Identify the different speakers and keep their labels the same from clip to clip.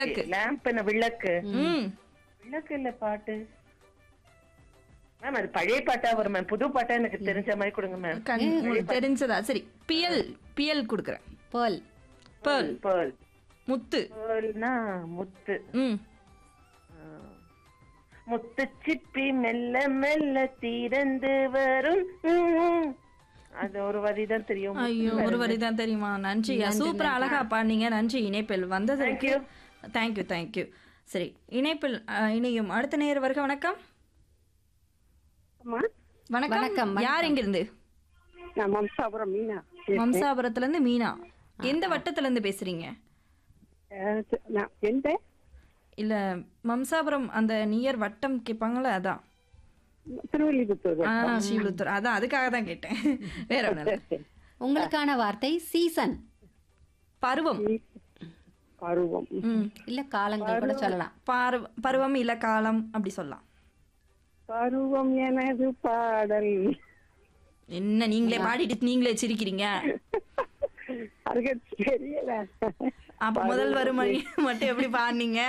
Speaker 1: விளக்கு.
Speaker 2: லேம்ப் என்ன விளக்கு
Speaker 1: ம்
Speaker 2: விளக்கு இல்ல பாட்டு மேம் அது பழைய பாட்டா வரும் மேம் புது பாட்டா எனக்கு தெரிஞ்ச மாதிரி கொடுங்க மேம்
Speaker 1: கண் உங்களுக்கு தெரிஞ்சதா சரி பியல் பியல் கொடுக்குறேன்
Speaker 3: பேர்ல்
Speaker 1: பேர்ல்
Speaker 2: பேர்ல்
Speaker 1: முத்து
Speaker 2: பேர்ல்னா முத்து
Speaker 1: ம்
Speaker 2: முத்து சிப்பி மெல்ல மெல்ல திறந்து வரும் ம். அது ஒரு வரி தான் தெரியும்
Speaker 1: ஐயோ ஒரு வரி தான் தெரியுமா நன்றி சூப்பர் அழகா பாடினீங்க நன்றி இணைப்பில் வந்ததற்கு தேங்க்யூ தேங்க்யூ சரி இணைப்பில் அஹ், இணையும் அடுத்த நேர் வருக வணக்கம் வணக்கம்
Speaker 3: வணக்கம்,
Speaker 1: யார் இங்கிருந்து
Speaker 4: நான் மம்சாபுரம் மீனா
Speaker 1: மம்சாபுரத்துல இருந்து மீனா எந்த வட்டத்துல இருந்து பேசுறீங்க
Speaker 4: அஹ் ச- நான் எந்த
Speaker 1: இல்ல மம்சாபுரம் அந்த நியர் வட்டம் கேட்பாங்களே அதான்
Speaker 4: திருவள்ளிபுத்தூர்
Speaker 1: ஆ ஸ்ரீவிழுத்தூர் அதான் அதுக்காக தான் கேட்டேன் வேற ஒண்ணு இல்ல.
Speaker 3: உங்களுக்கான வார்த்தை சீசன்
Speaker 1: பருவம்
Speaker 4: பருவம்
Speaker 1: ம்
Speaker 3: இல்ல காலங்கள் கூட சொல்லலாம்
Speaker 1: பாரு பருவம் இல்ல காலம் அப்படி சொல்லலாம்
Speaker 4: பருவம் எனது பாடல்
Speaker 1: என்ன நீங்களே பாடிட்டு நீங்களே சிரிக்கிறீங்க
Speaker 4: அதுக்கு தெரியல
Speaker 1: அப்ப முதல் வறுமொழி மட்டும் எப்படி பாடுனீங்க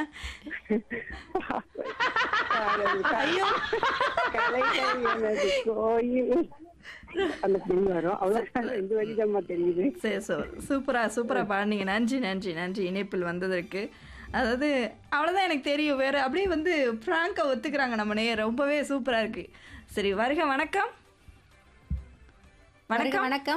Speaker 1: ஐயோ
Speaker 4: கலைகள் எனது கோயில் அந்த பின் வரும் அவ்வளவுதான் இந்த வரிதம்மா தெரியுது
Speaker 1: சரி சோ சூப்பரா சூப்பரா பாடுனீங்க நன்றி நன்றி நன்றி இணைப்பில் வந்ததற்கு அதாவது அவ்வளோதான் எனக்கு தெரியும் வேற அப்படியே வந்து ஃப்ராங்கா ஒத்துக்கிறாங்க நம்ம நேயர் ரொம்பவே சூப்பரா இருக்கு சரி வருக வணக்கம்
Speaker 3: வருக
Speaker 1: வணக்கம்
Speaker 3: வணக்கம்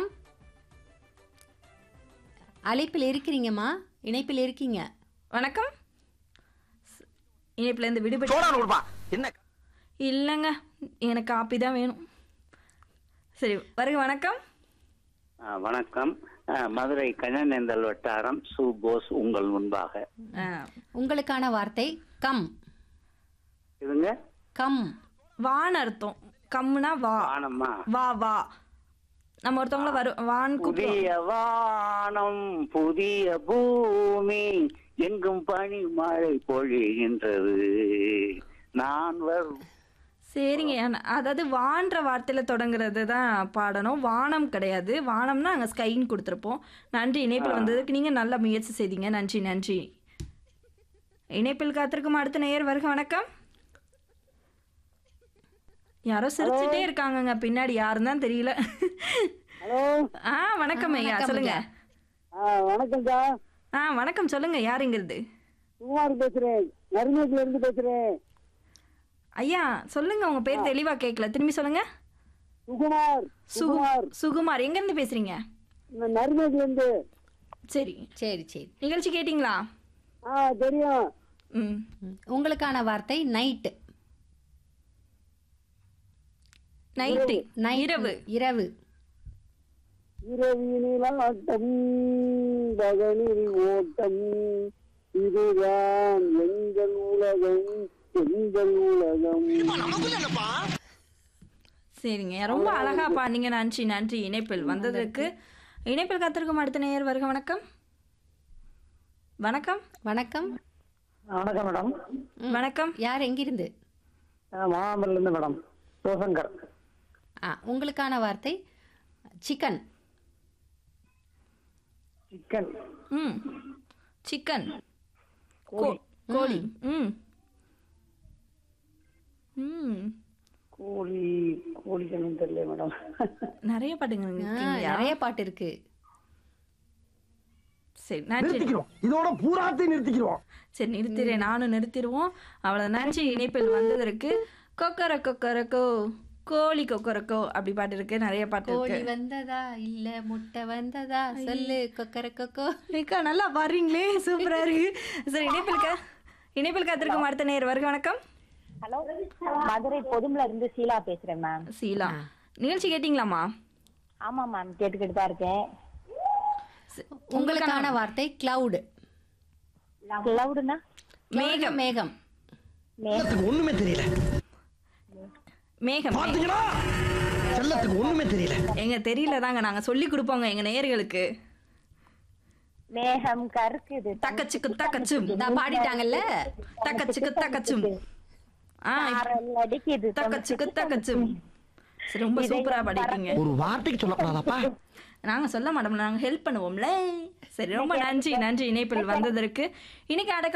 Speaker 3: அழைப்பில் இருக்கிறீங்கம்மா இணைப்பில் இருக்கீங்க
Speaker 1: வணக்கம் ஸ்- இணைப்புல இருந்து விடுபட்டு
Speaker 5: சோடான் கொடுப்பா என்ன
Speaker 1: இல்லைங்க எனக்கு காப்பி தான் வேணும் சரி வருக வணக்கம்
Speaker 6: ஆ, வணக்கம் ஆ, மதுரை கஞ்சனேந்தல் வட்டாரம் சு போஸ் உங்கள் முன்பாக
Speaker 1: ஆ,
Speaker 3: உங்களுக்கான வார்த்தை கம்
Speaker 6: இதுங்க
Speaker 3: கம்
Speaker 1: வான்னு அர்த்தம் கம்முனா வா
Speaker 6: வானம்மா
Speaker 1: வா வா நம்ம ஒருத்தவங்கள வரு வான்னு கூப்பிடுவோம்
Speaker 6: புதிய வானம் புதிய பூமி எங்கும் பனி மழை பொழிகின்றது நான் வரும்
Speaker 1: சரிங்க ஆனா- அதாவது வான்ற வார்த்தையில தொடங்குறது தான் பாடணும் வானம் கிடையாது வானம்னா நாங்கள் ஸ்கைன்னு கொடுத்துருப்போம் நன்றி இணைப்பில் வந்ததுக்கு நீங்க நல்ல முயற்சி செய்தீங்க நன்றி நன்றி இணைப்பில் காத்திருக்கும் அடுத்த நேயர் வருக வணக்கம் யாரோ சிரிச்சுட்டே இருக்காங்கங்க பின்னாடி யாருன்னு தான் தெரியல
Speaker 4: ஹலோ
Speaker 1: ஆ வணக்கம் ஐயா சொல்லுங்க
Speaker 4: வணக்கம் சார்
Speaker 1: ஆ வணக்கம் சொல்லுங்க யாருங்கிறது
Speaker 4: சுமார் பேசுறேன் நறுமேட்டில இருந்து பேசுறேன்
Speaker 1: ஐயா சொல்லுங்க உங்க பேர் தெளிவா கேட்கல திரும்பி சொல்லுங்க
Speaker 4: சுகுமார்
Speaker 1: சுகு சுகுமார் எங்க இருந்து பேசுறீங்க
Speaker 4: நறுமேட்டில இருந்து
Speaker 1: சரி
Speaker 3: சரி சரி
Speaker 1: நிகழ்ச்சி கேட்டிங்களா
Speaker 4: ஆ தெரியும்
Speaker 1: ம்
Speaker 3: ம். உங்களுக்கான வார்த்தை நைட்டு
Speaker 1: நைட்டு
Speaker 3: நைட்
Speaker 1: இரவு
Speaker 3: இரவு
Speaker 4: இரவினில் ஆட்டம் பகலில் ஓட்டம் இதுதான் எங்கள் உலகம் எங்கள் உலகம்
Speaker 1: சரிங்க ரொம்ப அழகா பாடினீங்க நன்றி நன்றி இணைப்பில் வந்ததற்கு இணைப்பில் காத்திருக்கும் அடுத்த நேயர் வருக வணக்கம் வணக்கம்
Speaker 3: வணக்கம்
Speaker 4: வணக்கம் மேடம்
Speaker 1: வணக்கம்
Speaker 3: யார் எங்கிருந்து
Speaker 4: மாமல்ல இருந்து மேடம் சிவசங்கர்
Speaker 3: ஆ உங்களுக்கான வார்த்தை சிக்கன்
Speaker 4: சிக்கன்
Speaker 1: ம் சிக்கன் கோ- கோழி ம் ம்
Speaker 4: கோழி கோழி கண்ணு தெரியல மேடம்
Speaker 1: நிறைய பாட்டுங்க
Speaker 3: ஆ,
Speaker 1: இருக்கீங்களா?
Speaker 3: நிறைய பாட்டு இருக்கு
Speaker 1: சரி நன்றி
Speaker 5: நிறுத்திக்கிறோம் இதோட பூராத்தையும் நிறுத்திக்கிறோம்
Speaker 1: சரி நிறுத்திடுறேன் நானும் நிறுத்திடுவோம் அவ்வளோ நன்றி இணைப்பில் வந்ததற்கு கொக்கர கொக்கரக்கோ கோழி கொக்கரக்கோ அப்படி பாட்டு இருக்கு நிறைய பாட்டு
Speaker 3: கோழி
Speaker 1: இருக்கு
Speaker 3: வந்ததா இல்ல முட்டை வந்ததா சொல்லு கொக்கர கொக்கோ
Speaker 1: ஏக்கா நல்லா பாடுறீங்களே சூப்பரா இருக்கு சரி இணைப்பில் கா இணைப்பில் காத்திருக்கும் அடுத்த நேர் வருக வணக்கம்
Speaker 7: ஹலோ மதுரை பொதும்புல இருந்து ஷீலா பேசுறேன் மேம்
Speaker 1: சீலா நிகழ்ச்சி கேட்டிங்களாமா
Speaker 7: ஆமா மேம் கேட்டுக்கிட்டு தான் இருக்கேன்
Speaker 3: உங்களுக்கான வார்த்தை கிளவுடு
Speaker 7: கிளவுடுனா
Speaker 1: மேகம்
Speaker 3: மேகம்
Speaker 5: செல்லத்துக்கு ஒண்ணுமே தெரியல
Speaker 1: மேகம்
Speaker 5: பாத்தீங்களா செல்லத்துக்கு ஒண்ணுமே தெரியல
Speaker 1: எங்க தெரியல தாங்க நாங்க சொல்லி கொடுப்போங்க எங்க நேயர்களுக்கு
Speaker 7: மேகம் கருக்குது
Speaker 1: தக்கச்சுக்கு தக்கச்சும்
Speaker 3: நான் பாடிட்டாங்கல்ல
Speaker 1: தக்கச்சுக்கு தக்கச்சும் ஆ
Speaker 7: சாரல் அடிக்குது
Speaker 1: தக்கச்சுக்கு தக்கச்சும் சரி ரொம்ப சூப்பரா படிக்கீங்க
Speaker 5: ஒரு வார்த்தைக்கு சொல்லக்கூடாதாப்பா
Speaker 1: நாங்க சொல்ல மாட்டோம் நாங்க ஹெல்ப் பண்ணுவோம்ல சரி ரொம்ப நன்றி நன்றி இணைப்பில் வந்ததற்கு இன்னைக்கு அடக்க